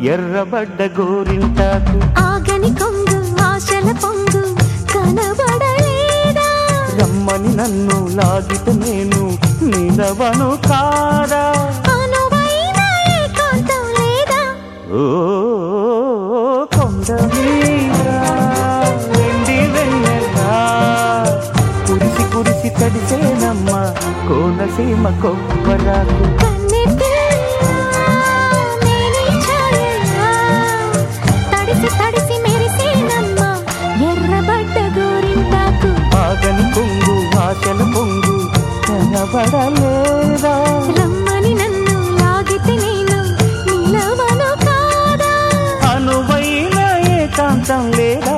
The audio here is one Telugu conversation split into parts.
ఎర్రబడ్డ గోరింటాకు ఆగని కొంగు ఆశల పొంగు కనబడలేదా రమ్మని నన్ను లాగిట నేను నిలవను కాదా అనువైన ఏకాంతం లేదా ఓ కొండ మీద వెండి వెన్నెలా కురిసి కురిసి తడిసేనమ్మ కోనసీమ కొబ్బరాకు కన్నెత్తి మేని ఛాయలా తడిసి తడిసి మెరిసేనమ్మ ఎర్రబడ్డ గోరింటాకు ఆగని కొంగు ఆశల పొంగు కనబడలేదా రమ్మని నన్ను లాగితే నేను నిలవను కాదా అనువైన ఏకాంతం లేదా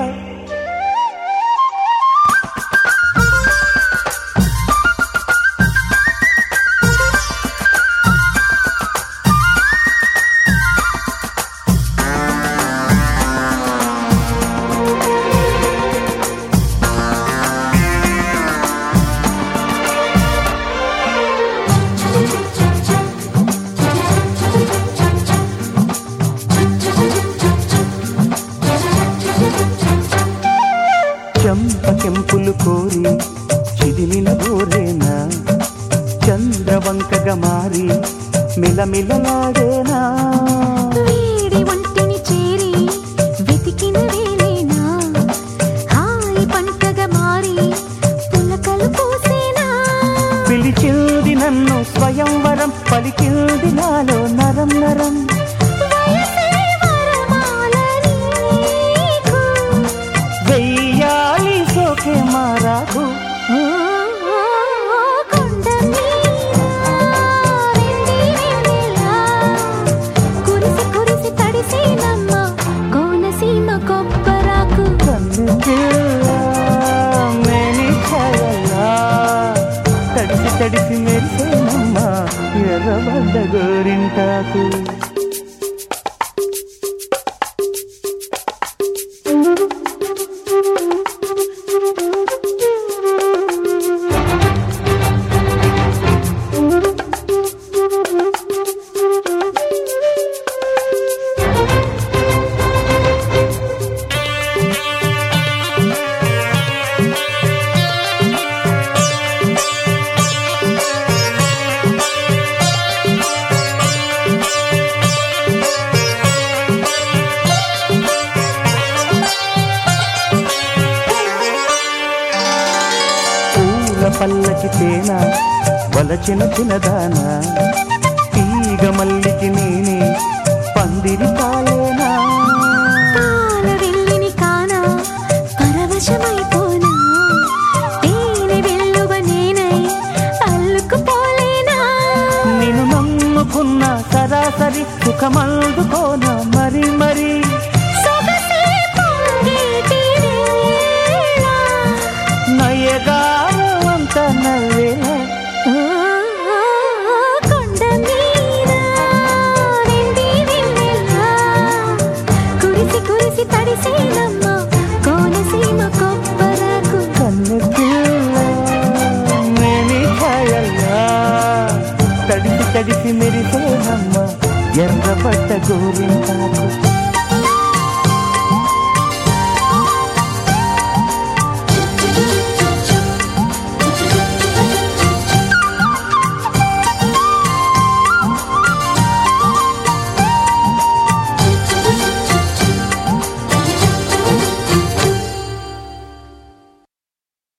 చెంపకెంపులు కోరి చిదిమిన గోరేనా చంద్రవంకగా మారి మిలమిలలాడేనా వేడి ఒంటిని చేరి వెతికిన వేలేనా హాయి పంటగా మారి పులకలు పూసేనా పిలిచింది నన్ను స్వయంవరం పలికింది నాలో నరం నరం వయసే వరమాల నీకు. వెయ్యాలి సోకే మారాకు ఓ, ఓ, ఓ, కొండ మీద వెండి వెన్నెలా. కురిసి కురిసి తడిసేనమ్మ కోనసీమ కొబ్బరాకు కన్ను పిల్ల మేని ఛాయలా తడిసి తడిసి మెరిసేనమ్మ ఎర్రబడ్డ గోరింటాకు పూల పల్లకి తేన వలచిన చిన్నదాన తీగ మల్లికి నేనే పందిరి కాలేనా పాల వెళ్ళిని కానా పరవశమైపోనా తేనె వెల్లువ నేనై అల్లుకుపోలేనా నిన్ను నమ్ముకున్న సరాసరి సుఖమందుకోన మరి మరి సొగసే పొంగేటి వేళ. నయగారమంత నవ్వేల ఓ, ఓ, ఓ, కొండ మీద వెండి వెన్నెలా. కురిసి కురిసి తడిసేనమ్మ కోనసీమ కొబ్బరకు కన్ను పిల్ల మేని ఛాయల్లా తడిసి తడిసి మెరిసేనమ్మ ఎర్రబడ్డ గోరింటాకు